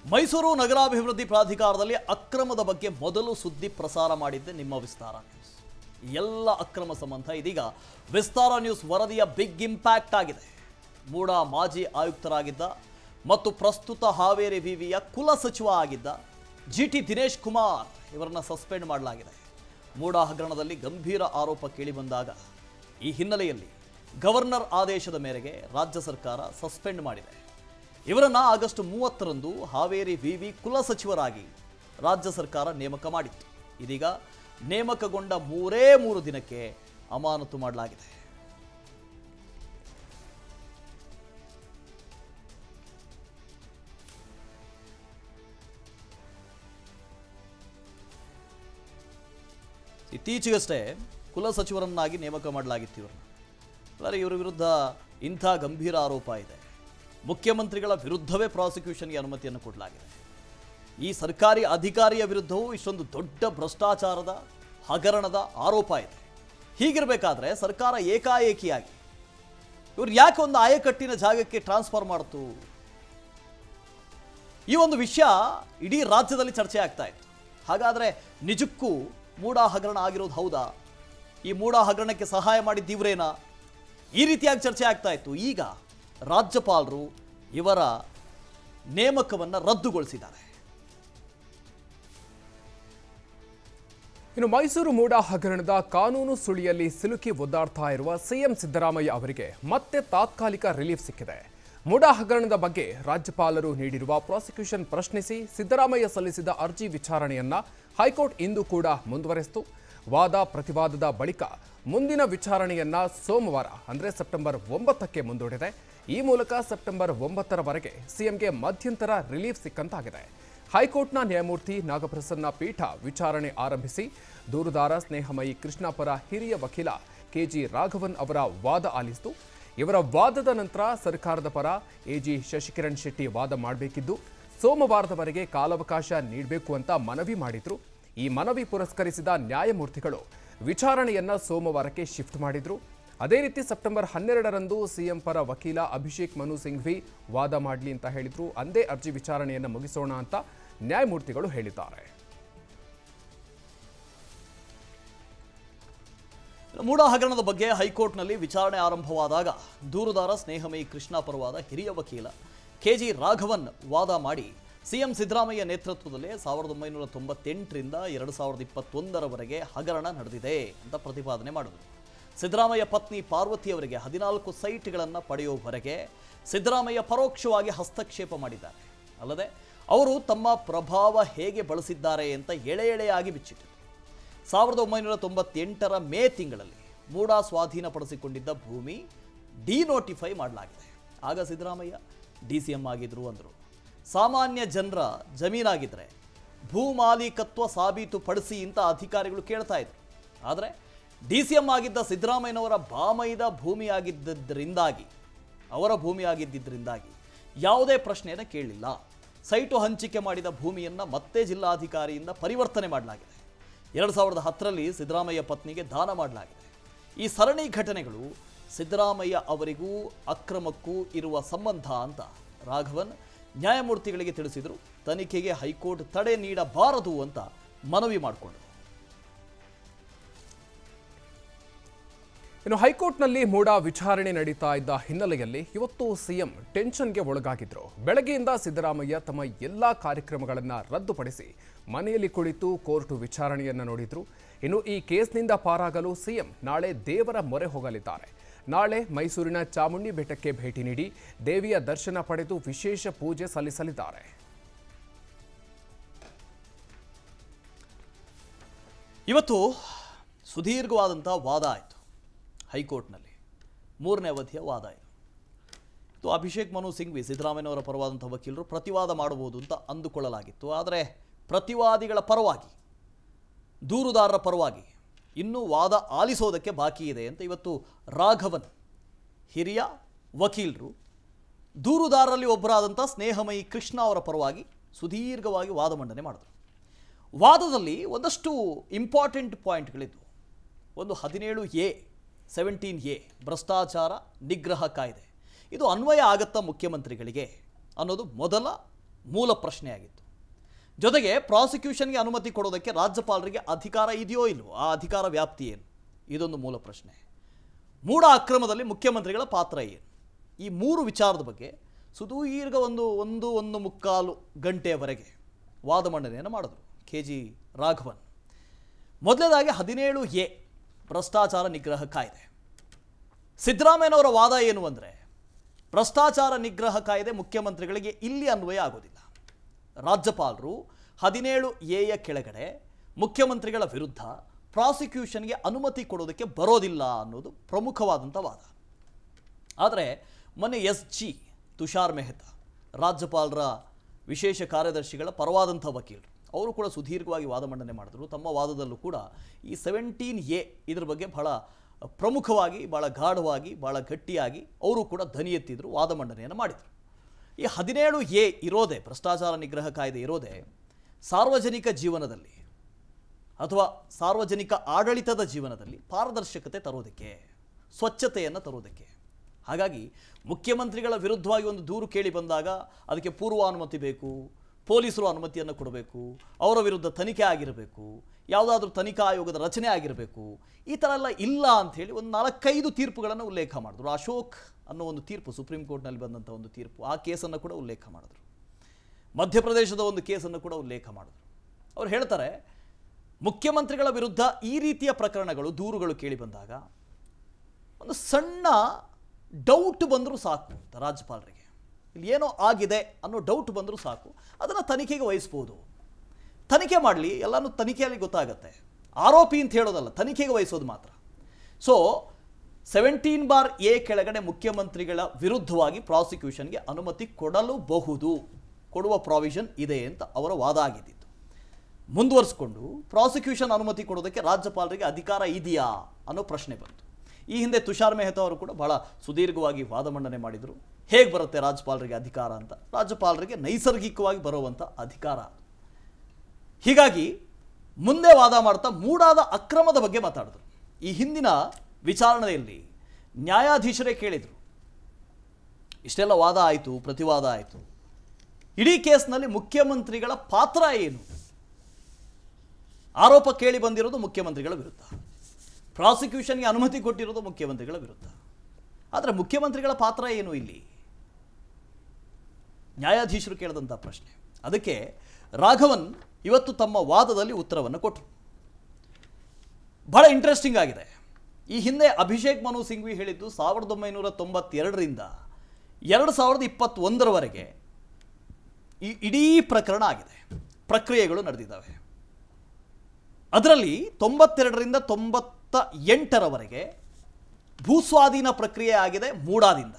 ಮೈಸೂರು ನಗರಾಭಿವೃದ್ಧಿ ಪ್ರಾಧಿಕಾರದಲ್ಲಿ ಅಕ್ರಮದ ಬಗ್ಗೆ ಮೊದಲು ಸುದ್ದಿ ಪ್ರಸಾರ ಮಾಡಿದ್ದೆ ನಿಮ್ಮ ವಿಸ್ತಾರ ನ್ಯೂಸ್ ಎಲ್ಲ ಅಕ್ರಮ ಸಂಬಂಧ ಇದೀಗ ವಿಸ್ತಾರ ನ್ಯೂಸ್ ವರದಿಯ ಬಿಗ್ ಇಂಪ್ಯಾಕ್ಟ್ ಆಗಿದೆ ಮೂಡ ಮಾಜಿ ಆಯುಕ್ತರಾಗಿದ್ದ ಮತ್ತು ಪ್ರಸ್ತುತ ಹಾವೇರಿ ವಿವಿಯ ಕುಲ ಸಚಿವ ಆಗಿದ್ದ ಜಿ ಟಿ ದಿನೇಶ್ ಕುಮಾರ್ ಇವರನ್ನ ಸಸ್ಪೆಂಡ್ ಮಾಡಲಾಗಿದೆ ಮೂಡ ಹಗರಣದಲ್ಲಿ ಗಂಭೀರ ಆರೋಪ ಕೇಳಿಬಂದಾಗ ಈ ಹಿನ್ನೆಲೆಯಲ್ಲಿ ಗವರ್ನರ್ ಆದೇಶದ ಮೇರೆಗೆ ರಾಜ್ಯ ಸರ್ಕಾರ ಸಸ್ಪೆಂಡ್ ಮಾಡಿದೆ ಇವರನ್ನ ಆಗಸ್ಟ್ ಮೂವತ್ತರಂದು ಹಾವೇರಿ ವಿವಿ ಕುಲ ಸಚಿವರಾಗಿ ರಾಜ್ಯ ಸರ್ಕಾರ ನೇಮಕ ಮಾಡಿತ್ತು ಇದೀಗ ನೇಮಕಗೊಂಡ ಮೂರೇ ಮೂರು ದಿನಕ್ಕೆ ಅಮಾನತು ಮಾಡಲಾಗಿದೆ ಇತ್ತೀಚೆಗಷ್ಟೇ ಕುಲ ಸಚಿವರನ್ನಾಗಿ ನೇಮಕ ಮಾಡಲಾಗಿತ್ತು ಇವ್ರನ್ನ ಆದರೆ ಇವರ ವಿರುದ್ಧ ಇಂಥ ಗಂಭೀರ ಆರೋಪ ಇದೆ ಮುಖ್ಯಮಂತ್ರಿಗಳ ವಿರುದ್ಧವೇ ಪ್ರಾಸಿಕ್ಯೂಷನ್ಗೆ ಅನುಮತಿಯನ್ನು ಕೊಡಲಾಗಿದೆ ಈ ಸರ್ಕಾರಿ ಅಧಿಕಾರಿಯ ವಿರುದ್ಧವೂ ಇಷ್ಟೊಂದು ದೊಡ್ಡ ಭ್ರಷ್ಟಾಚಾರದ ಹಗರಣದ ಆರೋಪ ಇದೆ ಹೀಗಿರಬೇಕಾದ್ರೆ ಸರ್ಕಾರ ಏಕಾಏಕಿಯಾಗಿ ಇವ್ರು ಯಾಕೆ ಒಂದು ಆಯಕಟ್ಟಿನ ಜಾಗಕ್ಕೆ ಟ್ರಾನ್ಸ್ಫರ್ ಮಾಡ್ತು ಈ ಒಂದು ವಿಷಯ ಇಡೀ ರಾಜ್ಯದಲ್ಲಿ ಚರ್ಚೆ ಆಗ್ತಾ ಇತ್ತು ಹಾಗಾದರೆ ನಿಜಕ್ಕೂ ಮೂಡ ಹಗರಣ ಆಗಿರೋದು ಹೌದಾ ಈ ಮೂಡ ಹಗರಣಕ್ಕೆ ಸಹಾಯ ಮಾಡಿದ್ದೀವ್ರೇನಾ ಈ ರೀತಿಯಾಗಿ ಚರ್ಚೆ ಆಗ್ತಾ ಇತ್ತು ಈಗ ರಾಜ್ಯಪಾಲರು ಇವರ ನೇಮಕವನ್ನು ರದ್ದುಗೊಳಿಸಿದ್ದಾರೆ ಇನ್ನು ಮೈಸೂರು ಮೂಡ ಹಗರಣದ ಕಾನೂನು ಸುಳಿಯಲ್ಲಿ ಸಿಲುಕಿ ಒದ್ದಾಡ್ತಾ ಇರುವ ಸಿಎಂ ಸಿದ್ದರಾಮಯ್ಯ ಅವರಿಗೆ ಮತ್ತೆ ತಾತ್ಕಾಲಿಕ ರಿಲೀಫ್ ಸಿಕ್ಕಿದೆ ಮೂಡ ಹಗರಣದ ಬಗ್ಗೆ ರಾಜ್ಯಪಾಲರು ನೀಡಿರುವ ಪ್ರಾಸಿಕ್ಯೂಷನ್ ಪ್ರಶ್ನಿಸಿ ಸಿದ್ದರಾಮಯ್ಯ ಸಲ್ಲಿಸಿದ ಅರ್ಜಿ ವಿಚಾರಣೆಯನ್ನ ಹೈಕೋರ್ಟ್ ಇಂದು ಕೂಡ ಮುಂದುವರೆಸಿತು ವಾದ ಪ್ರತಿವಾದದ ಬಳಿಕ ಮುಂದಿನ ವಿಚಾರಣೆಯನ್ನ ಸೋಮವಾರ ಅಂದರೆ ಸೆಪ್ಟೆಂಬರ್ ಒಂಬತ್ತಕ್ಕೆ ಮುಂದೂಡಿದೆ ಈ ಮೂಲಕ ಸೆಪ್ಟೆಂಬರ್ ಒಂಬತ್ತರವರೆಗೆ ಸಿಎಂಗೆ ಮಧ್ಯಂತರ ರಿಲೀಫ್ ಸಿಕ್ಕಂತಾಗಿದೆ ಹೈಕೋರ್ಟ್ನ ನ್ಯಾಯಮೂರ್ತಿ ನಾಗಪ್ರಸನ್ನ ಪೀಠ ವಿಚಾರಣೆ ಆರಂಭಿಸಿ ದೂರುದಾರ ಸ್ನೇಹಮಯಿ ಕೃಷ್ಣ ಪರ ಹಿರಿಯ ವಕೀಲ ಕೆಜಿ ರಾಘವನ್ ಅವರ ವಾದ ಆಲಿಸಿತು ಇವರ ವಾದದ ನಂತರ ಸರ್ಕಾರದ ಪರ ಎಜಿ ಶಶಿಕಿರಣ್ ಶೆಟ್ಟಿ ವಾದ ಮಾಡಬೇಕಿದ್ದು ಸೋಮವಾರದವರೆಗೆ ಕಾಲಾವಕಾಶ ನೀಡಬೇಕು ಅಂತ ಮನವಿ ಮಾಡಿದ್ರು ಈ ಮನವಿ ಪುರಸ್ಕರಿಸಿದ ನ್ಯಾಯಮೂರ್ತಿಗಳು ವಿಚಾರಣೆಯನ್ನ ಸೋಮವಾರಕ್ಕೆ ಶಿಫ್ಟ್ ಮಾಡಿದ್ರು ಅದೇ ರೀತಿ ಸೆಪ್ಟೆಂಬರ್ ಹನ್ನೆರಡರಂದು ಸಿಎಂ ಪರ ವಕೀಲ ಅಭಿಷೇಕ್ ಮನು ಸಿಂಘ್ವಿ ವಾದ ಮಾಡಲಿ ಅಂತ ಹೇಳಿದ್ರು ಅಂದೇ ಅರ್ಜಿ ವಿಚಾರಣೆಯನ್ನು ಮುಗಿಸೋಣ ಅಂತ ನ್ಯಾಯಮೂರ್ತಿಗಳು ಹೇಳಿದ್ದಾರೆ ಮೂಡ ಹಗರಣದ ಬಗ್ಗೆ ಹೈಕೋರ್ಟ್ನಲ್ಲಿ ವಿಚಾರಣೆ ಆರಂಭವಾದಾಗ ದೂರುದಾರ ಸ್ನೇಹಮಯಿ ಕೃಷ್ಣ ಪರವಾದ ಹಿರಿಯ ವಕೀಲ ಕೆಜಿ ರಾಘವನ್ ವಾದ ಮಾಡಿ ಸಿಎಂ ಸಿದ್ದರಾಮಯ್ಯ ನೇತೃತ್ವದಲ್ಲಿ ಸಾವಿರದ ಒಂಬೈನೂರ ತೊಂಬತ್ತೆಂಟರಿಂದ ಎರಡು ಸಾವಿರದ ಇಪ್ಪತ್ತೊಂದರವರೆಗೆ ಹಗರಣ ನಡೆದಿದೆ ಅಂತ ಪ್ರತಿಪಾದನೆ ಮಾಡಿದರು ಸಿದ್ದರಾಮಯ್ಯ ಪತ್ನಿ ಪಾರ್ವತಿ ಅವರಿಗೆ ಹದಿನಾಲ್ಕು ಸೈಟ್ಗಳನ್ನು ಪಡೆಯುವವರೆಗೆ ಸಿದ್ದರಾಮಯ್ಯ ಪರೋಕ್ಷವಾಗಿ ಹಸ್ತಕ್ಷೇಪ ಮಾಡಿದ್ದಾರೆ ಅಲ್ಲದೆ ಅವರು ತಮ್ಮ ಪ್ರಭಾವ ಹೇಗೆ ಬಳಸಿದ್ದಾರೆ ಅಂತ ಎಳೆ ಎಳೆಯಾಗಿ ಬಿಚ್ಚಿಟ್ಟರು ಸಾವಿರದ ಒಂಬೈನೂರ ತೊಂಬತ್ತೆಂಟರ ಮೇ ತಿಂಗಳಲ್ಲಿ ಮೂಡಾ ಸ್ವಾಧೀನಪಡಿಸಿಕೊಂಡಿದ್ದ ಭೂಮಿ ಡಿನೋಟಿಫೈ ಮಾಡಲಾಗಿದೆ ಆಗ ಸಿದ್ದರಾಮಯ್ಯ ಡಿ ಸಿ ಎಂ ಆಗಿದ್ರು ಅಂದರು ಸಾಮಾನ್ಯ ಜನರ ಜಮೀನಾಗಿದ್ದರೆ ಭೂ ಮಾಲೀಕತ್ವ ಸಾಬೀತುಪಡಿಸಿ ಅಂತ ಅಧಿಕಾರಿಗಳು ಕೇಳ್ತಾ ಇದ್ರು ಆದರೆ ಡಿ ಸಿ ಎಂ ಆಗಿದ್ದ ಸಿದ್ದರಾಮಯ್ಯನವರ ಬಾಮೈದ ಭೂಮಿಯಾಗಿದ್ದರಿಂದಾಗಿ ಅವರ ಭೂಮಿಯಾಗಿದ್ದರಿಂದಾಗಿ ಯಾವುದೇ ಪ್ರಶ್ನೆಯನ್ನು ಕೇಳಲಿಲ್ಲ ಸೈಟು ಹಂಚಿಕೆ ಮಾಡಿದ ಭೂಮಿಯನ್ನು ಮತ್ತೆ ಜಿಲ್ಲಾಧಿಕಾರಿಯಿಂದ ಪರಿವರ್ತನೆ ಮಾಡಲಾಗಿದೆ ಎರಡು ಸಾವಿರದ ಹತ್ತರಲ್ಲಿ ಸಿದ್ದರಾಮಯ್ಯ ಪತ್ನಿಗೆ ದಾನ ಮಾಡಲಾಗಿದೆ ಈ ಸರಣಿ ಘಟನೆಗಳು ಸಿದ್ದರಾಮಯ್ಯ ಅವರಿಗೂ ಅಕ್ರಮಕ್ಕೂ ಇರುವ ಸಂಬಂಧ ಅಂತ ರಾಘವನ್ ನ್ಯಾಯಮೂರ್ತಿಗಳಿಗೆ ತಿಳಿಸಿದರು ತನಿಖೆಗೆ ಹೈಕೋರ್ಟ್ ತಡೆ ನೀಡಬಾರದು ಅಂತ ಮನವಿ ಮಾಡಿಕೊಂಡರು ಇನ್ನು ಹೈಕೋರ್ಟ್ನಲ್ಲಿ ಮೂಡ ವಿಚಾರಣೆ ನಡೀತಾ ಇದ್ದ ಹಿನ್ನೆಲೆಯಲ್ಲಿ ಇವತ್ತು ಸಿಎಂ ಟೆನ್ಷನ್ಗೆ ಒಳಗಾಗಿದ್ರು ಬೆಳಗ್ಗೆಯಿಂದ ಸಿದ್ದರಾಮಯ್ಯ ತಮ್ಮ ಎಲ್ಲಾ ಕಾರ್ಯಕ್ರಮಗಳನ್ನು ರದ್ದುಪಡಿಸಿ ಮನೆಯಲ್ಲಿ ಕುಳಿತು ಕೋರ್ಟ್ ವಿಚಾರಣೆಯನ್ನ ನೋಡಿದ್ರು ಇನ್ನು ಈ ಕೇಸ್ನಿಂದ ಪಾರಾಗಲು ಸಿಎಂ ನಾಳೆ ದೇವರ ಮೊರೆ ಹೋಗಲಿದ್ದಾರೆ ನಾಳೆ ಮೈಸೂರಿನ ಚಾಮುಂಡಿ ಬೆಟ್ಟಕ್ಕೆ ಭೇಟಿ ನೀಡಿ ದೇವಿಯ ದರ್ಶನ ಪಡೆದು ವಿಶೇಷ ಪೂಜೆ ಸಲ್ಲಿಸಲಿದ್ದಾರೆ ಇವತ್ತು ಸುದೀರ್ಘವಾದಂಥ ವಾದ ಆಯಿತು ಹೈಕೋರ್ಟ್ನಲ್ಲಿ ಮೂರನೇ ಅವಧಿಯ ವಾದ ಇದು ಇದು ಅಭಿಷೇಕ್ ಮನು ಸಿಂಘ್ವಿ ಸಿದ್ದರಾಮಯ್ಯನವರ ಪರವಾದಂಥ ವಕೀಲರು ಪ್ರತಿವಾದ ಮಾಡಬಹುದು ಅಂತ ಅಂದುಕೊಳ್ಳಲಾಗಿತ್ತು ಆದರೆ ಪ್ರತಿವಾದಿಗಳ ಪರವಾಗಿ ದೂರುದಾರರ ಪರವಾಗಿ ಇನ್ನೂ ವಾದ ಆಲಿಸೋದಕ್ಕೆ ಬಾಕಿ ಇದೆ ಅಂತ ಇವತ್ತು ರಾಘವನ್ ಹಿರಿಯ ವಕೀಲರು ದೂರುದಾರರಲ್ಲಿ ಒಬ್ಬರಾದಂಥ ಸ್ನೇಹಮಯಿ ಕೃಷ್ಣ ಅವರ ಪರವಾಗಿ ಸುದೀರ್ಘವಾಗಿ ವಾದ ಮಂಡನೆ ಮಾಡಿದರು ವಾದದಲ್ಲಿ ಒಂದಷ್ಟು ಇಂಪಾರ್ಟೆಂಟ್ ಪಾಯಿಂಟ್ಗಳಿದ್ವು ಒಂದು ಹದಿನೇಳು ಎ ಸೆವೆಂಟೀನ್ ಎ ಭ್ರಷ್ಟಾಚಾರ ನಿಗ್ರಹ ಕಾಯ್ದೆ ಇದು ಅನ್ವಯ ಆಗತ್ತಾ ಮುಖ್ಯಮಂತ್ರಿಗಳಿಗೆ ಅನ್ನೋದು ಮೊದಲ ಮೂಲ ಪ್ರಶ್ನೆಯಾಗಿತ್ತು ಜೊತೆಗೆ ಪ್ರಾಸಿಕ್ಯೂಷನ್ಗೆ ಅನುಮತಿ ಕೊಡೋದಕ್ಕೆ ರಾಜ್ಯಪಾಲರಿಗೆ ಅಧಿಕಾರ ಇದೆಯೋ ಇಲ್ವೋ ಆ ಅಧಿಕಾರ ವ್ಯಾಪ್ತಿ ಏನು ಇದೊಂದು ಮೂಲ ಪ್ರಶ್ನೆ ಮೂಢ ಅಕ್ರಮದಲ್ಲಿ ಮುಖ್ಯಮಂತ್ರಿಗಳ ಪಾತ್ರ ಏನು ಈ ಮೂರು ವಿಚಾರದ ಬಗ್ಗೆ ಸುದೀರ್ಘ ಒಂದು ಒಂದು ಒಂದು ಮುಕ್ಕಾಲು ಗಂಟೆಯವರೆಗೆ ವಾದ ಮಂಡನೆಯನ್ನು ಮಾಡಿದ್ರು ಕೆ ಜಿ ರಾಘವನ್ ಮೊದಲನೇದಾಗಿ ಹದಿನೇಳು ಎ ಭ್ರಷ್ಟಾಚಾರ ನಿಗ್ರಹ ಕಾಯ್ದೆ ಸಿದ್ದರಾಮಯ್ಯನವರ ವಾದ ಏನು ಅಂದರೆ ಭ್ರಷ್ಟಾಚಾರ ನಿಗ್ರಹ ಕಾಯ್ದೆ ಮುಖ್ಯಮಂತ್ರಿಗಳಿಗೆ ಇಲ್ಲಿ ಅನ್ವಯ ಆಗೋದಿಲ್ಲ ರಾಜ್ಯಪಾಲರು ಹದಿನೇಳು ಎಯ ಕೆಳಗಡೆ ಮುಖ್ಯಮಂತ್ರಿಗಳ ವಿರುದ್ಧ ಪ್ರಾಸಿಕ್ಯೂಷನ್ಗೆ ಅನುಮತಿ ಕೊಡೋದಕ್ಕೆ ಬರೋದಿಲ್ಲ ಅನ್ನೋದು ಪ್ರಮುಖವಾದಂಥ ವಾದ ಆದರೆ ಮೊನ್ನೆ ಎಸ್ ಜಿ ತುಷಾರ್ ಮೆಹ್ತಾ ರಾಜ್ಯಪಾಲರ ವಿಶೇಷ ಕಾರ್ಯದರ್ಶಿಗಳ ಪರವಾದಂಥ ವಕೀಲರು ಅವರು ಕೂಡ ಸುದೀರ್ಘವಾಗಿ ವಾದ ಮಂಡನೆ ಮಾಡಿದ್ರು ತಮ್ಮ ವಾದದಲ್ಲೂ ಕೂಡ ಈ ಸೆವೆಂಟೀನ್ ಎ ಇದ್ರ ಬಗ್ಗೆ ಬಹಳ ಪ್ರಮುಖವಾಗಿ ಭಾಳ ಗಾಢವಾಗಿ ಭಾಳ ಗಟ್ಟಿಯಾಗಿ ಅವರು ಕೂಡ ಧ್ವನಿ ಎತ್ತಿದ್ರು ವಾದ ಮಂಡನೆಯನ್ನು ಮಾಡಿದರು ಈ ಹದಿನೇಳು ಎ ಇರೋದೇ ಭ್ರಷ್ಟಾಚಾರ ನಿಗ್ರಹ ಕಾಯ್ದೆ ಇರೋದೇ ಸಾರ್ವಜನಿಕ ಜೀವನದಲ್ಲಿ ಅಥವಾ ಸಾರ್ವಜನಿಕ ಆಡಳಿತದ ಜೀವನದಲ್ಲಿ ಪಾರದರ್ಶಕತೆ ತರೋದಕ್ಕೆ ಸ್ವಚ್ಛತೆಯನ್ನು ತರೋದಕ್ಕೆ ಹಾಗಾಗಿ ಮುಖ್ಯಮಂತ್ರಿಗಳ ವಿರುದ್ಧವಾಗಿ ಒಂದು ದೂರು ಕೇಳಿ ಬಂದಾಗ ಅದಕ್ಕೆ ಪೂರ್ವಾನುಮತಿ ಬೇಕು ಪೊಲೀಸರು ಅನುಮತಿಯನ್ನು ಕೊಡಬೇಕು ಅವರ ವಿರುದ್ಧ ತನಿಖೆ ಆಗಿರಬೇಕು ಯಾವುದಾದ್ರೂ ತನಿಖಾ ಆಯೋಗದ ರಚನೆ ಆಗಿರಬೇಕು ಈ ಥರ ಎಲ್ಲ ಇಲ್ಲ ಅಂಥೇಳಿ ಒಂದು ನಾಲ್ಕೈದು ತೀರ್ಪುಗಳನ್ನು ಉಲ್ಲೇಖ ಮಾಡಿದ್ರು ಅಶೋಕ್ ಅನ್ನೋ ಒಂದು ತೀರ್ಪು ಸುಪ್ರೀಂ ಕೋರ್ಟ್ನಲ್ಲಿ ಬಂದಂಥ ಒಂದು ತೀರ್ಪು ಆ ಕೇಸನ್ನು ಕೂಡ ಉಲ್ಲೇಖ ಮಾಡಿದ್ರು ಮಧ್ಯಪ್ರದೇಶದ ಒಂದು ಕೇಸನ್ನು ಕೂಡ ಉಲ್ಲೇಖ ಮಾಡಿದ್ರು ಅವ್ರು ಹೇಳ್ತಾರೆ ಮುಖ್ಯಮಂತ್ರಿಗಳ ವಿರುದ್ಧ ಈ ರೀತಿಯ ಪ್ರಕರಣಗಳು ದೂರುಗಳು ಕೇಳಿ ಬಂದಾಗ ಒಂದು ಸಣ್ಣ ಡೌಟ್ ಬಂದರೂ ಸಾಕು ಅಂತ ರಾಜ್ಯಪಾಲರಿಗೆ ಇಲ್ಲಿ ಏನೋ ಆಗಿದೆ ಅನ್ನೋ ಡೌಟ್ ಬಂದರೂ ಸಾಕು ಅದನ್ನು ತನಿಖೆಗೆ ವಹಿಸ್ಬೋದು ತನಿಖೆ ಮಾಡಲಿ ಎಲ್ಲನೂ ತನಿಖೆಯಲ್ಲಿ ಗೊತ್ತಾಗತ್ತೆ ಆರೋಪಿ ಅಂತ ಹೇಳೋದಲ್ಲ ತನಿಖೆಗೆ ವಹಿಸೋದು ಮಾತ್ರ ಸೊ ಸೆವೆಂಟೀನ್ ಬಾರ್ ಎ ಕೆಳಗಡೆ ಮುಖ್ಯಮಂತ್ರಿಗಳ ವಿರುದ್ಧವಾಗಿ ಪ್ರಾಸಿಕ್ಯೂಷನ್ಗೆ ಅನುಮತಿ ಕೊಡಲೂಬಹುದು ಕೊಡುವ ಪ್ರಾವಿಷನ್ ಇದೆ ಅಂತ ಅವರ ವಾದ ಆಗಿದ್ದಿತ್ತು ಮುಂದುವರಿಸಿಕೊಂಡು ಪ್ರಾಸಿಕ್ಯೂಷನ್ ಅನುಮತಿ ಕೊಡೋದಕ್ಕೆ ರಾಜ್ಯಪಾಲರಿಗೆ ಅಧಿಕಾರ ಇದೆಯಾ ಅನ್ನೋ ಪ್ರಶ್ನೆ ಬಂತು ಈ ಹಿಂದೆ ತುಷಾರ್ ಮೆಹ್ತಾ ಅವರು ಕೂಡ ಬಹಳ ಸುದೀರ್ಘವಾಗಿ ವಾದ ಮಂಡನೆ ಮಾಡಿದರು ಹೇಗೆ ಬರುತ್ತೆ ರಾಜ್ಯಪಾಲರಿಗೆ ಅಧಿಕಾರ ಅಂತ ರಾಜ್ಯಪಾಲರಿಗೆ ನೈಸರ್ಗಿಕವಾಗಿ ಬರುವಂಥ ಅಧಿಕಾರ ಅದು. ಹೀಗಾಗಿ ಮುಂದೆ ವಾದ ಮಾಡ್ತಾ ಮೂಡಾದ ಅಕ್ರಮದ ಬಗ್ಗೆ ಮಾತಾಡಿದ್ರು ಈ ಹಿಂದಿನ ವಿಚಾರಣೆಯಲ್ಲಿ ನ್ಯಾಯಾಧೀಶರೇ ಕೇಳಿದರು ಇಷ್ಟೆಲ್ಲ ವಾದ ಆಯಿತು ಪ್ರತಿವಾದ ಆಯಿತು ಇಡೀ ಕೇಸ್ನಲ್ಲಿ ಮುಖ್ಯಮಂತ್ರಿಗಳ ಪಾತ್ರ ಏನು ಆರೋಪ ಕೇಳಿ ಬಂದಿರೋದು ಮುಖ್ಯಮಂತ್ರಿಗಳ ವಿರುದ್ಧ ಪ್ರಾಸಿಕ್ಯೂಷನ್ಗೆ ಅನುಮತಿ ಕೊಟ್ಟಿರೋದು ಮುಖ್ಯಮಂತ್ರಿಗಳ ವಿರುದ್ಧ ಆದರೆ ಮುಖ್ಯಮಂತ್ರಿಗಳ ಪಾತ್ರ ಏನು ಇಲ್ಲಿ ನ್ಯಾಯಾಧೀಶರು ಕೇಳಿದಂಥ ಪ್ರಶ್ನೆ ಅದಕ್ಕೆ ರಾಘವನ್ ಇವತ್ತು ತಮ್ಮ ವಾದದಲ್ಲಿ ಉತ್ತರವನ್ನು ಕೊಟ್ಟರು ಬಹಳ ಇಂಟ್ರೆಸ್ಟಿಂಗ್ ಆಗಿದೆ ಈ ಹಿಂದೆ ಅಭಿಷೇಕ್ ಮನು ಸಿಂಘ್ವಿ ಹೇಳಿದ್ದು ಸಾವಿರದ ಒಂಬೈನೂರ ತೊಂಬತ್ತೆರಡರಿಂದ ಎರಡು ಸಾವಿರದ ಇಪ್ಪತ್ತೊಂದರವರೆಗೆ ಈ ಇಡೀ ಪ್ರಕರಣ ಆಗಿದೆ ಪ್ರಕ್ರಿಯೆಗಳು ನಡೆದಿದ್ದಾವೆ ಅದರಲ್ಲಿ ತೊಂಬತ್ತೆರಡರಿಂದ ತೊಂಬತ್ತ ಎಂಟರವರೆಗೆ ಭೂಸ್ವಾಧೀನ ಪ್ರಕ್ರಿಯೆ ಆಗಿದೆ ಮೂಡಾದಿಂದ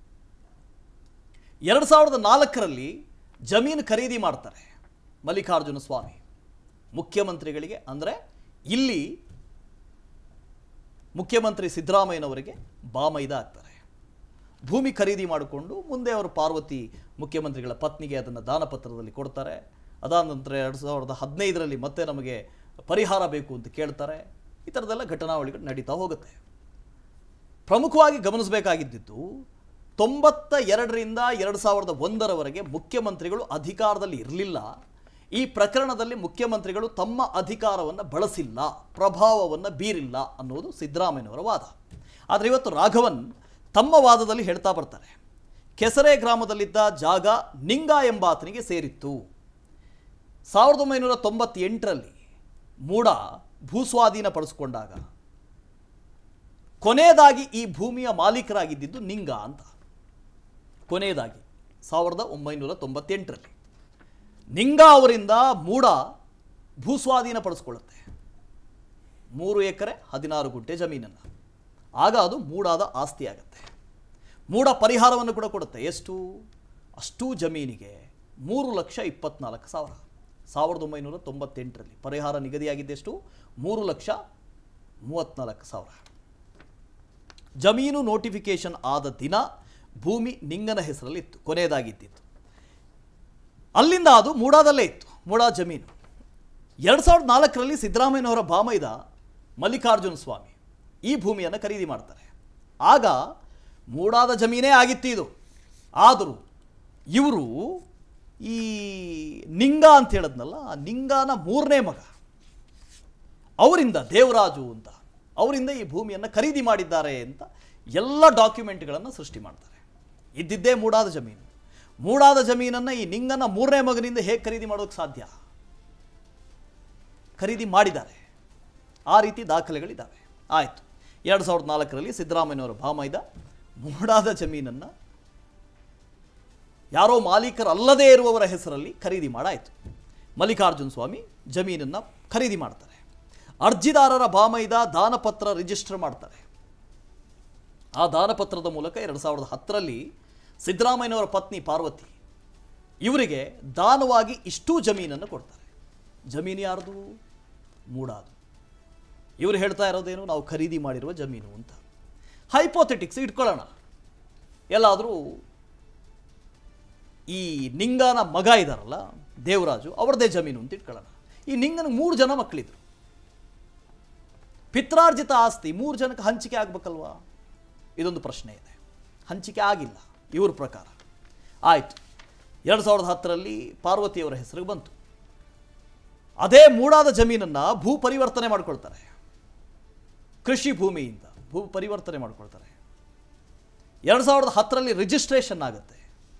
ಎರಡು ಸಾವಿರದ ನಾಲ್ಕರಲ್ಲಿ ಜಮೀನು ಖರೀದಿ ಮಾಡ್ತಾರೆ ಮಲ್ಲಿಕಾರ್ಜುನ ಸ್ವಾಮಿ ಮುಖ್ಯಮಂತ್ರಿಗಳಿಗೆ ಅಂದರೆ ಇಲ್ಲಿ ಮುಖ್ಯಮಂತ್ರಿ ಸಿದ್ದರಾಮಯ್ಯನವರಿಗೆ ಬಾಮೈದ ಆಗ್ತಾರೆ ಭೂಮಿ ಖರೀದಿ ಮಾಡಿಕೊಂಡು ಮುಂದೆ ಅವರು ಪಾರ್ವತಿ ಮುಖ್ಯಮಂತ್ರಿಗಳ ಪತ್ನಿಗೆ ಅದನ್ನು ದಾನಪತ್ರದಲ್ಲಿ ಕೊಡ್ತಾರೆ ಅದಾದ ನಂತರ ಎರಡು ಸಾವಿರದ ಹದಿನೈದರಲ್ಲಿ ಮತ್ತೆ ನಮಗೆ ಪರಿಹಾರ ಬೇಕು ಅಂತ ಕೇಳ್ತಾರೆ ಈ ಥರದ್ದೆಲ್ಲ ಘಟನಾವಳಿಗಳು ನಡೀತಾ ಹೋಗುತ್ತೆ ಪ್ರಮುಖವಾಗಿ ಗಮನಿಸಬೇಕಾಗಿದ್ದಿದ್ದು ತೊಂಬತ್ತ ಎರಡರಿಂದ ಎರಡು ಸಾವಿರದ ಒಂದರವರೆಗೆ ಮುಖ್ಯಮಂತ್ರಿಗಳು ಅಧಿಕಾರದಲ್ಲಿ ಇರಲಿಲ್ಲ ಈ ಪ್ರಕರಣದಲ್ಲಿ ಮುಖ್ಯಮಂತ್ರಿಗಳು ತಮ್ಮ ಅಧಿಕಾರವನ್ನು ಬಳಸಿಲ್ಲ ಪ್ರಭಾವವನ್ನು ಬೀರಿಲ್ಲ ಅನ್ನೋದು ಸಿದ್ದರಾಮಯ್ಯನವರ ವಾದ ಆದರೆ ಇವತ್ತು ರಾಘವನ್ ತಮ್ಮ ವಾದದಲ್ಲಿ ಹೇಳ್ತಾ ಬರ್ತಾರೆ ಕೆಸರೆ ಗ್ರಾಮದಲ್ಲಿದ್ದ ಜಾಗ ನಿಂಗ ಎಂಬಾತನಿಗೆ ಸೇರಿತ್ತು ಸಾವಿರದ ಒಂಬೈನೂರ ತೊಂಬತ್ತೆಂಟರಲ್ಲಿ ಮೂಡ ಭೂಸ್ವಾಧೀನ ಪಡಿಸ್ಕೊಂಡಾಗ ಕೊನೆಯದಾಗಿ ಈ ಭೂಮಿಯ ಮಾಲೀಕರಾಗಿದ್ದಿದ್ದು ನಿಂಗ ಅಂತ ಕೊನೆಯದಾಗಿ ಸಾವಿರದ ಒಂಬೈನೂರ ತೊಂಬತ್ತೆಂಟರಲ್ಲಿ ನಿಂಗ ಅವರಿಂದ ಮೂಡ ಭೂಸ್ವಾಧೀನ ಪಡಿಸ್ಕೊಳ್ಳುತ್ತೆ ಮೂರು ಎಕರೆ ಹದಿನಾರು ಗುಂಟೆ ಜಮೀನನ್ನು ಆಗ ಅದು ಮೂಡಾದ ಆಸ್ತಿ ಆಗುತ್ತೆ ಮೂಡ ಪರಿಹಾರವನ್ನು ಕೂಡ ಕೊಡುತ್ತೆ ಎಷ್ಟು ಅಷ್ಟೂ ಜಮೀನಿಗೆ ಮೂರು ಲಕ್ಷ ಇಪ್ಪತ್ನಾಲ್ಕು ಸಾವಿರ ಸಾವಿರದ ಒಂಬೈನೂರ ತೊಂಬತ್ತೆಂಟರಲ್ಲಿ ಪರಿಹಾರ ನಿಗದಿಯಾಗಿದ್ದೆಷ್ಟು ಮೂರು ಲಕ್ಷ ಮೂವತ್ತ್ನಾಲ್ಕು ಸಾವಿರ ಜಮೀನು ನೋಟಿಫಿಕೇಶನ್ ಆದ ದಿನ ಭೂಮಿ ನಿಂಗನ ಹೆಸರಲ್ಲಿ ಇತ್ತು ಕೊನೆಯದಾಗಿದ್ದಿತ್ತು ಅಲ್ಲಿಂದ ಅದು ಮೂಡಾದಲ್ಲೇ ಇತ್ತು ಮೂಡಾ ಜಮೀನು ಎರಡು ಸಾವಿರದ ನಾಲ್ಕರಲ್ಲಿ ಸಿದ್ದರಾಮಯ್ಯನವರ ಬಾಮೈದ ಮಲ್ಲಿಕಾರ್ಜುನ ಸ್ವಾಮಿ ಈ ಭೂಮಿಯನ್ನು ಖರೀದಿ ಮಾಡ್ತಾರೆ ಆಗ ಮೂಡಾದ ಜಮೀನೇ ಆಗಿತ್ತು ಇದು ಆದರೂ ಇವರು ಈ ನಿಂಗ ಅಂತ ಹೇಳಿದ್ನಲ್ಲ ಆ ನಿಂಗಾನ ಮೂರನೇ ಮಗ ಅವರಿಂದ ದೇವರಾಜು ಅಂತ ಅವರಿಂದ ಈ ಭೂಮಿಯನ್ನು ಖರೀದಿ ಮಾಡಿದ್ದಾರೆ ಅಂತ ಎಲ್ಲ ಡಾಕ್ಯುಮೆಂಟ್ಗಳನ್ನು ಸೃಷ್ಟಿ ಮಾಡ್ತಾರೆ ಇದ್ದಿದ್ದೇ ಮೂಡಾದ ಜಮೀನು ಮೂಡಾದ ಜಮೀನನ್ನು ಈ ನಿಂಗನ ಮೂರನೇ ಮಗನಿಂದ ಹೇಗೆ ಖರೀದಿ ಮಾಡೋಕ್ಕೆ ಸಾಧ್ಯ ಖರೀದಿ ಮಾಡಿದ್ದಾರೆ ಆ ರೀತಿ ದಾಖಲೆಗಳಿದ್ದಾವೆ ಆಯಿತು ಎರಡು ಸಾವಿರದ ನಾಲ್ಕರಲ್ಲಿ ಸಿದ್ದರಾಮಯ್ಯನವರ ಭಾಮೈದ ಮೂಡಾದ ಜಮೀನನ್ನು ಯಾರೋ ಮಾಲೀಕರಲ್ಲದೇ ಇರುವವರ ಹೆಸರಲ್ಲಿ ಖರೀದಿ ಮಾಡಾಯಿತು ಮಲ್ಲಿಕಾರ್ಜುನ ಸ್ವಾಮಿ ಜಮೀನನ್ನು ಖರೀದಿ ಮಾಡ್ತಾರೆ ಅರ್ಜಿದಾರರ ಬಾಮೈದ ದಾನಪತ್ರ ರಿಜಿಸ್ಟರ್ ಮಾಡ್ತಾರೆ ಆ ದಾನಪತ್ರದ ಮೂಲಕ ಎರಡು ಸಾವಿರದ ಹತ್ತರಲ್ಲಿ ಸಿದ್ದರಾಮಯ್ಯನವರ ಪತ್ನಿ ಪಾರ್ವತಿ ಇವರಿಗೆ ದಾನವಾಗಿ ಇಷ್ಟೂ ಜಮೀನನ್ನು ಕೊಡ್ತಾರೆ ಜಮೀನು ಯಾರ್ದು ಮೂಡಾದು ಇವರು ಹೇಳ್ತಾ ಇರೋದೇನು ನಾವು ಖರೀದಿ ಮಾಡಿರುವ ಜಮೀನು ಅಂತ ಹೈಪೋಥೆಟಿಕ್ಸ್ ಇಟ್ಕೊಳ್ಳೋಣ ಎಲ್ಲಾದರೂ ಈ ನಿಂಗನ ಮಗ ಇದ್ದಾರಲ್ಲ ದೇವರಾಜು ಅವ್ರದ್ದೇ ಜಮೀನು ಅಂತ ಇಟ್ಕೊಳ್ಳೋಣ ಈ ನಿಂಗನ ಮೂರು ಜನ ಮಕ್ಕಳಿದ್ರು ಪಿತ್ರಾರ್ಜಿತ ಆಸ್ತಿ ಮೂರು ಜನಕ್ಕೆ ಹಂಚಿಕೆ ಆಗ್ಬೇಕಲ್ವಾ ಇದೊಂದು ಪ್ರಶ್ನೆ ಇದೆ ಹಂಚಿಕೆ ಆಗಿಲ್ಲ ಇವ್ರ ಪ್ರಕಾರ ಆಯಿತು ಎರಡು ಸಾವಿರದ ಹತ್ತರಲ್ಲಿ ಪಾರ್ವತಿಯವರ ಹೆಸರಿಗೆ ಬಂತು ಅದೇ ಮೂಡಾದ ಜಮೀನನ್ನು ಭೂ ಪರಿವರ್ತನೆ ಮಾಡ್ಕೊಳ್ತಾರೆ ಕೃಷಿ ಭೂಮಿಯಿಂದ ಭೂ ಪರಿವರ್ತನೆ ಮಾಡ್ಕೊಳ್ತಾರೆ ಎರಡು ಸಾವಿರದ ಹತ್ತರಲ್ಲಿ ರಿಜಿಸ್ಟ್ರೇಷನ್ ಆಗುತ್ತೆ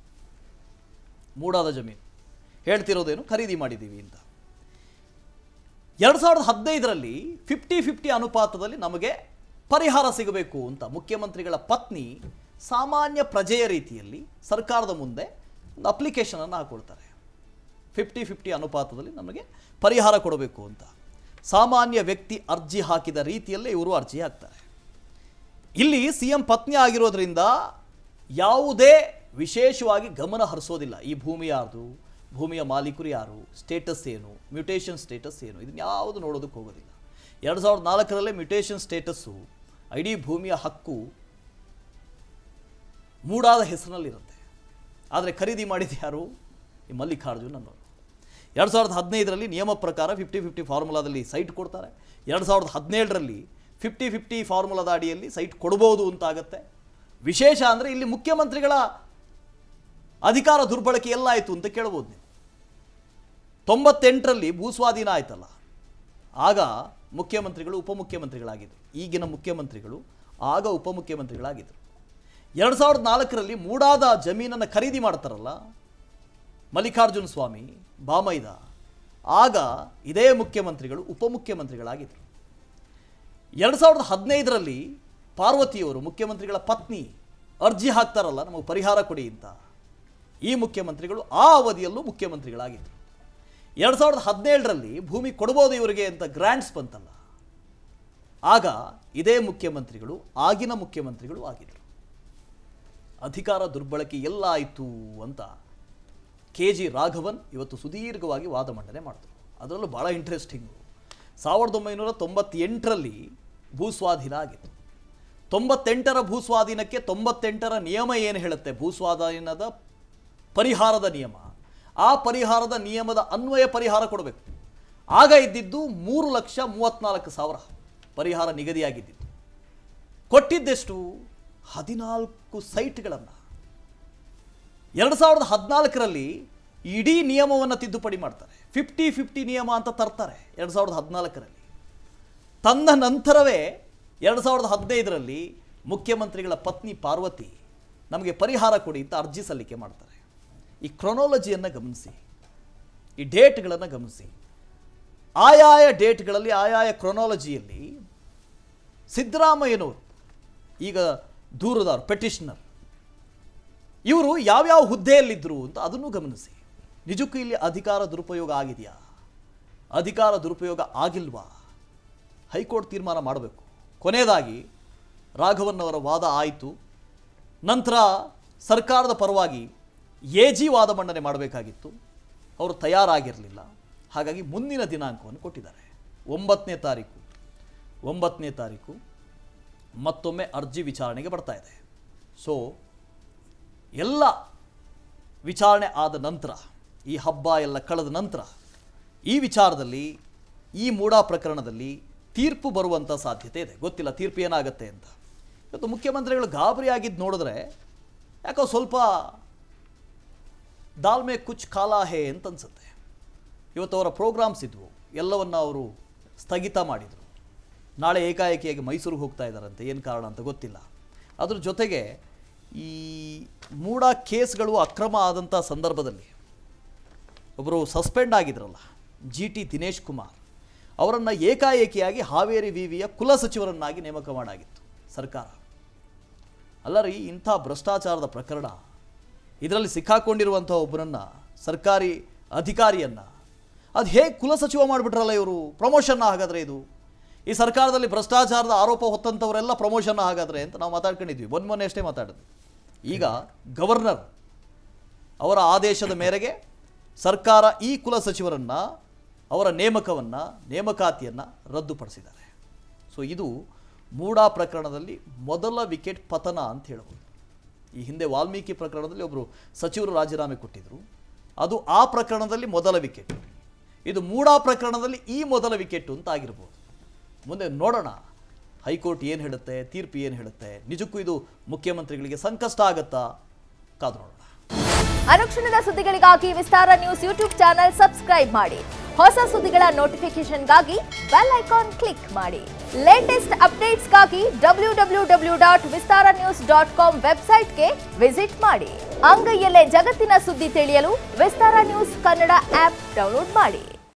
ಮೂಡಾದ ಜಮೀನು ಹೇಳ್ತಿರೋದೇನು ಖರೀದಿ ಮಾಡಿದ್ದೀವಿ ಅಂತ ಎರಡು ಸಾವಿರದ ಹದಿನೈದರಲ್ಲಿ ಫಿಫ್ಟಿ ಫಿಫ್ಟಿ ಅನುಪಾತದಲ್ಲಿ ನಮಗೆ ಪರಿಹಾರ ಸಿಗಬೇಕು ಅಂತ ಮುಖ್ಯಮಂತ್ರಿಗಳ ಪತ್ನಿ ಸಾಮಾನ್ಯ ಪ್ರಜೆಯ ರೀತಿಯಲ್ಲಿ ಸರ್ಕಾರದ ಮುಂದೆ ಒಂದು ಅಪ್ಲಿಕೇಶನನ್ನು ಹಾಕೊಳ್ತಾರೆ ಫಿಫ್ಟಿ ಫಿಫ್ಟಿ ಅನುಪಾತದಲ್ಲಿ ನಮಗೆ ಪರಿಹಾರ ಕೊಡಬೇಕು ಅಂತ ಸಾಮಾನ್ಯ ವ್ಯಕ್ತಿ ಅರ್ಜಿ ಹಾಕಿದ ರೀತಿಯಲ್ಲೇ ಇವರು ಅರ್ಜಿ ಹಾಕ್ತಾರೆ ಇಲ್ಲಿ ಸಿ ಎಂ ಪತ್ನಿ ಆಗಿರೋದ್ರಿಂದ ಯಾವುದೇ ವಿಶೇಷವಾಗಿ ಗಮನ ಹರಿಸೋದಿಲ್ಲ ಈ ಭೂಮಿ ಯಾರ್ದು ಭೂಮಿಯ ಮಾಲೀಕರು ಯಾರು ಸ್ಟೇಟಸ್ ಏನು ಮ್ಯೂಟೇಷನ್ ಸ್ಟೇಟಸ್ ಏನು ಇದನ್ನ ಯಾವುದು ನೋಡೋದಕ್ಕೆ ಹೋಗೋದಿಲ್ಲ ಎರಡು ಸಾವಿರದ ನಾಲ್ಕರಲ್ಲೇ ಮ್ಯೂಟೇಷನ್ ಸ್ಟೇಟಸ್ಸು ಇಡೀ ಭೂಮಿಯ ಹಕ್ಕು ಮೂಡಾದ ಹೆಸರಿನಲ್ಲಿರುತ್ತೆ ಆದರೆ ಖರೀದಿ ಮಾಡಿದ ಯಾರು ಈ ಮಲ್ಲಿಕಾರ್ಜುನ್ ಅನ್ನೋರು ಎರಡು ಸಾವಿರದ ಹದಿನೈದರಲ್ಲಿ ನಿಯಮ ಪ್ರಕಾರ ಫಿಫ್ಟಿ ಫಿಫ್ಟಿ ಫಾರ್ಮುಲಾದಲ್ಲಿ ಸೈಟ್ ಕೊಡ್ತಾರೆ ಎರಡು ಸಾವಿರದ ಹದಿನೇಳರಲ್ಲಿ ಫಿಫ್ಟಿ ಫಿಫ್ಟಿ ಫಾರ್ಮುಲಾದ ಅಡಿಯಲ್ಲಿ ಸೈಟ್ ಕೊಡ್ಬೋದು ಅಂತ ಆಗುತ್ತೆ ವಿಶೇಷ ಅಂದರೆ ಇಲ್ಲಿ ಮುಖ್ಯಮಂತ್ರಿಗಳ ಅಧಿಕಾರ ದುರ್ಬಳಕೆ ಎಲ್ಲ ಆಯಿತು ಅಂತ ಕೇಳ್ಬೋದು ನೀವು ತೊಂಬತ್ತೆಂಟರಲ್ಲಿ ಭೂಸ್ವಾಧೀನ ಆಯ್ತಲ್ಲ ಆಗ ಮುಖ್ಯಮಂತ್ರಿಗಳು ಉಪಮುಖ್ಯಮಂತ್ರಿಗಳಾಗಿದ್ದರು ಈಗಿನ ಮುಖ್ಯಮಂತ್ರಿಗಳು ಆಗ ಉಪಮುಖ್ಯಮಂತ್ರಿಗಳಾಗಿದ್ದರು ಎರಡು ಸಾವಿರದ ನಾಲ್ಕರಲ್ಲಿ ಮೂಡಾದ ಜಮೀನನ್ನು ಖರೀದಿ ಮಾಡ್ತಾರಲ್ಲ ಮಲ್ಲಿಕಾರ್ಜುನ ಸ್ವಾಮಿ ಬಾಮೈದ ಆಗ ಇದೇ ಮುಖ್ಯಮಂತ್ರಿಗಳು ಉಪಮುಖ್ಯಮಂತ್ರಿಗಳಾಗಿದ್ದರು ಎರಡು ಸಾವಿರದ ಹದಿನೈದರಲ್ಲಿ ಪಾರ್ವತಿಯವರು ಮುಖ್ಯಮಂತ್ರಿಗಳ ಪತ್ನಿ ಅರ್ಜಿ ಹಾಕ್ತಾರಲ್ಲ ನಮಗೆ ಪರಿಹಾರ ಕೊಡಿ ಅಂತ ಈ ಮುಖ್ಯಮಂತ್ರಿಗಳು ಆ ಅವಧಿಯಲ್ಲೂ ಮುಖ್ಯಮಂತ್ರಿಗಳಾಗಿದ್ದರು ಎರಡು ಸಾವಿರದ ಹದಿನೇಳರಲ್ಲಿ ಭೂಮಿ ಕೊಡ್ಬೋದು ಇವರಿಗೆ ಅಂತ ಗ್ರ್ಯಾಂಟ್ಸ್ ಬಂತಲ್ಲ ಆಗ ಇದೇ ಮುಖ್ಯಮಂತ್ರಿಗಳು ಆಗಿನ ಮುಖ್ಯಮಂತ್ರಿಗಳು ಆಗಿದ್ದರು ಅಧಿಕಾರ ದುರ್ಬಳಕೆ ಎಲ್ಲ ಆಯಿತು ಅಂತ ಕೆ ಜಿ ರಾಘವನ್ ಇವತ್ತು ಸುದೀರ್ಘವಾಗಿ ವಾದ ಮಂಡನೆ ಮಾಡಿದ್ರು ಅದರಲ್ಲೂ ಭಾಳ ಇಂಟ್ರೆಸ್ಟಿಂಗು ಸಾವಿರದ ಒಂಬೈನೂರ ತೊಂಬತ್ತೆಂಟರಲ್ಲಿ ಭೂಸ್ವಾಧೀನ ಆಗಿತ್ತು ತೊಂಬತ್ತೆಂಟರ ಭೂಸ್ವಾಧೀನಕ್ಕೆ ತೊಂಬತ್ತೆಂಟರ ನಿಯಮ ಏನು ಹೇಳುತ್ತೆ ಭೂಸ್ವಾಧೀನದ ಪರಿಹಾರದ ನಿಯಮ ಆ ಪರಿಹಾರದ ನಿಯಮದ ಅನ್ವಯ ಪರಿಹಾರ ಕೊಡಬೇಕು ಆಗ ಇದ್ದಿದ್ದು ಮೂರು ಲಕ್ಷ ಮೂವತ್ತ್ನಾಲ್ಕು ಸಾವಿರ ಪರಿಹಾರ ನಿಗದಿಯಾಗಿದ್ದಿತ್ತು ಕೊಟ್ಟಿದ್ದೆಷ್ಟು ಹದಿನಾಲ್ಕು ಸೈಟ್ಗಳನ್ನು ಎರಡು ಸಾವಿರದ ಹದಿನಾಲ್ಕರಲ್ಲಿ ಇಡೀ ನಿಯಮವನ್ನು ತಿದ್ದುಪಡಿ ಮಾಡ್ತಾರೆ ಫಿಫ್ಟಿ ಫಿಫ್ಟಿ ನಿಯಮ ಅಂತ ತರ್ತಾರೆ ಎರಡು ಸಾವಿರದ ಹದಿನಾಲ್ಕರಲ್ಲಿ ತಂದ ನಂತರವೇ ಎರಡು ಸಾವಿರದ ಹದಿನೈದರಲ್ಲಿ ಮುಖ್ಯಮಂತ್ರಿಗಳ ಪತ್ನಿ ಪಾರ್ವತಿ ನಮಗೆ ಪರಿಹಾರ ಕೊಡಿ ಅಂತ ಅರ್ಜಿ ಸಲ್ಲಿಕೆ ಮಾಡ್ತಾರೆ ಈ ಕ್ರೊನಾಲಜಿಯನ್ನು ಗಮನಿಸಿ ಈ ಡೇಟ್ಗಳನ್ನು ಗಮನಿಸಿ ಆಯಾಯ ಡೇಟ್ಗಳಲ್ಲಿ ಆಯಾಯ ಕ್ರೊನಾಲಜಿಯಲ್ಲಿ ಸಿದ್ದರಾಮಯ್ಯನವರು ಈಗ ದೂರದಾರ್ ಪೆಟಿಷನರ್ ಇವರು ಯಾವ್ಯಾವ ಹುದ್ದೆಯಲ್ಲಿದ್ದರು ಅಂತ ಅದನ್ನು ಗಮನಿಸಿ ನಿಜಕ್ಕೂ ಇಲ್ಲಿ ಅಧಿಕಾರ ದುರುಪಯೋಗ ಆಗಿದೆಯಾ ಅಧಿಕಾರ ದುರುಪಯೋಗ ಆಗಿಲ್ವಾ ಹೈಕೋರ್ಟ್ ತೀರ್ಮಾನ ಮಾಡಬೇಕು ಕೊನೆಯದಾಗಿ ರಾಘವನ್ ಅವರ ವಾದ ಆಯಿತು ನಂತರ ಸರ್ಕಾರದ ಪರವಾಗಿ ಎ ಜಿ ವಾದ ಮಂಡನೆ ಮಾಡಬೇಕಾಗಿತ್ತು ಅವರು ತಯಾರಾಗಿರಲಿಲ್ಲ ಹಾಗಾಗಿ ಮುಂದಿನ ದಿನಾಂಕವನ್ನು ಕೊಟ್ಟಿದ್ದಾರೆ ಒಂಬತ್ತನೇ ತಾರೀಕು ಒಂಬತ್ತನೇ ತಾರೀಕು ಮತ್ತೊಮ್ಮೆ ಅರ್ಜಿ ವಿಚಾರಣೆಗೆ ಬರ್ತಾ ಇದೆ ಸೊ ಎಲ್ಲ ವಿಚಾರಣೆ ಆದ ನಂತರ ಈ ಹಬ್ಬ ಎಲ್ಲ ಕಳೆದ ನಂತರ ಈ ವಿಚಾರದಲ್ಲಿ ಈ ಮೂಡಾ ಪ್ರಕರಣದಲ್ಲಿ ತೀರ್ಪು ಬರುವಂಥ ಸಾಧ್ಯತೆ ಇದೆ ಗೊತ್ತಿಲ್ಲ ತೀರ್ಪು ಏನಾಗುತ್ತೆ ಅಂತ ಇವತ್ತು ಮುಖ್ಯಮಂತ್ರಿಗಳು ಗಾಬರಿ ಆಗಿದ್ದು ನೋಡಿದ್ರೆ ಯಾಕೋ ಸ್ವಲ್ಪ ದಾಲ್ಮೆ ಕುಚ್ ಕಾಲಾ ಹೇ ಅಂತ ಅನ್ಸುತ್ತೆ ಇವತ್ತು ಅವರ ಪ್ರೋಗ್ರಾಮ್ಸ್ ಇದ್ವು ಎಲ್ಲವನ್ನ ಅವರು ಸ್ಥಗಿತ ಮಾಡಿದರು ನಾಳೆ ಏಕಾಏಕಿಯಾಗಿ ಮೈಸೂರಿಗೆ ಹೋಗ್ತಾ ಇದ್ದಾರಂತೆ ಏನು ಕಾರಣ ಅಂತ ಗೊತ್ತಿಲ್ಲ ಅದ್ರ ಜೊತೆಗೆ ಈ ಮೂಡ ಕೇಸ್ಗಳು ಅಕ್ರಮ ಆದಂಥ ಸಂದರ್ಭದಲ್ಲಿ ಒಬ್ಬರು ಸಸ್ಪೆಂಡ್ ಆಗಿದ್ರಲ್ಲ ಜಿ ಟಿ ದಿನೇಶ್ ಕುಮಾರ್ ಅವರನ್ನು ಏಕಾಏಕಿಯಾಗಿ ಹಾವೇರಿ ವಿವಿಯ ಕುಲಸಚಿವರನ್ನಾಗಿ ನೇಮಕ ಮಾಡಾಗಿತ್ತು ಸರ್ಕಾರ ಅಲ್ಲ ರೀ ಇಂಥ ಭ್ರಷ್ಟಾಚಾರದ ಪ್ರಕರಣ ಇದರಲ್ಲಿ ಸಿಕ್ಕಾಕೊಂಡಿರುವಂಥ ಒಬ್ಬರನ್ನು ಸರ್ಕಾರಿ ಅಧಿಕಾರಿಯನ್ನು ಅದು ಹೇಗೆ ಕುಲಸಚಿವ ಮಾಡಿಬಿಟ್ರಲ್ಲ ಇವರು ಪ್ರಮೋಷನ್ನ ಹಾಗಾದರೆ ಇದು ಈ ಸರ್ಕಾರದಲ್ಲಿ ಭ್ರಷ್ಟಾಚಾರದ ಆರೋಪ ಹೊತ್ತಂಥವರೆಲ್ಲ ಪ್ರಮೋಷನ್ನ ಹಾಗಾದರೆ ಅಂತ ನಾವು ಮಾತಾಡ್ಕೊಂಡಿದ್ವಿ ಮೊನ್ನೆ ಮೊನ್ನೆ ಅಷ್ಟೇ ಮಾತಾಡಿದ್ವಿ ಈಗ ಗವರ್ನರ್ ಅವರ ಆದೇಶದ ಮೇರೆಗೆ ಸರ್ಕಾರ ಈ ಕುಲಸಚಿವರನ್ನು ಅವರ ನೇಮಕವನ್ನು ನೇಮಕಾತಿಯನ್ನು ರದ್ದುಪಡಿಸಿದ್ದಾರೆ ಸೊ ಇದು ಮೂಡಾ ಪ್ರಕರಣದಲ್ಲಿ ಮೊದಲ ವಿಕೆಟ್ ಪತನ ಅಂತ ಹೇಳ್ಬೋದು ಈ ಹಿಂದೆ ವಾಲ್ಮೀಕಿ ಪ್ರಕರಣದಲ್ಲಿ ಒಬ್ಬರು ಸಚಿವರು ರಾಜೀನಾಮೆ ಕೊಟ್ಟಿದ್ದರು ಅದು ಆ ಪ್ರಕರಣದಲ್ಲಿ ಮೊದಲ ವಿಕೆಟ್ ಇದು ಮೂಡಾ ಪ್ರಕರಣದಲ್ಲಿ ಈ ಮೊದಲ ವಿಕೆಟ್ ಅಂತ ಆಗಿರ್ಬೋದು ಮುಂದೆ ನೋಡೋಣ ಹೈಕೋರ್ಟ್ ಏನು ಹೇಳುತ್ತೆ ತೀರ್ಪು ಏನು ಹೇಳುತ್ತೆ ನಿಜಕ್ಕೂ ಇದು ಮುಖ್ಯಮಂತ್ರಿಗಳಿಗೆ ಸಂಕಷ್ಟ ಆಗತ್ತಾ ಕಾದು ನೋಡೋಣ ಅನುಕ್ಷಣದ ಸುದ್ದಿಗಳಿಗಾಗಿ Vistara News YouTube channel subscribe ಮಾಡಿ ಹೊಸ ಸುದ್ದಿಗಳ ನೋಟಿಫಿಕೇಶನ್ಗಾಗಿ ಬೆಲ್ ಐಕಾನ್ ಕ್ಲಿಕ್ ಮಾಡಿ ಲೇಟೆಸ್ಟ್ ಅಪ್ಡೇಟ್ಸ್ಗಾಗಿ W W W dot Vistara News dot com ವೆಬ್ಸೈಟ್ಗೆ ವಿಸಿಟ್ ಮಾಡಿ ಅಂಗೈಯಲ್ಲೇ ಜಗತ್ತಿನ ಸುದ್ದಿ ತಿಳಿಯಲು Vistara News Kannada app download ಮಾಡಿ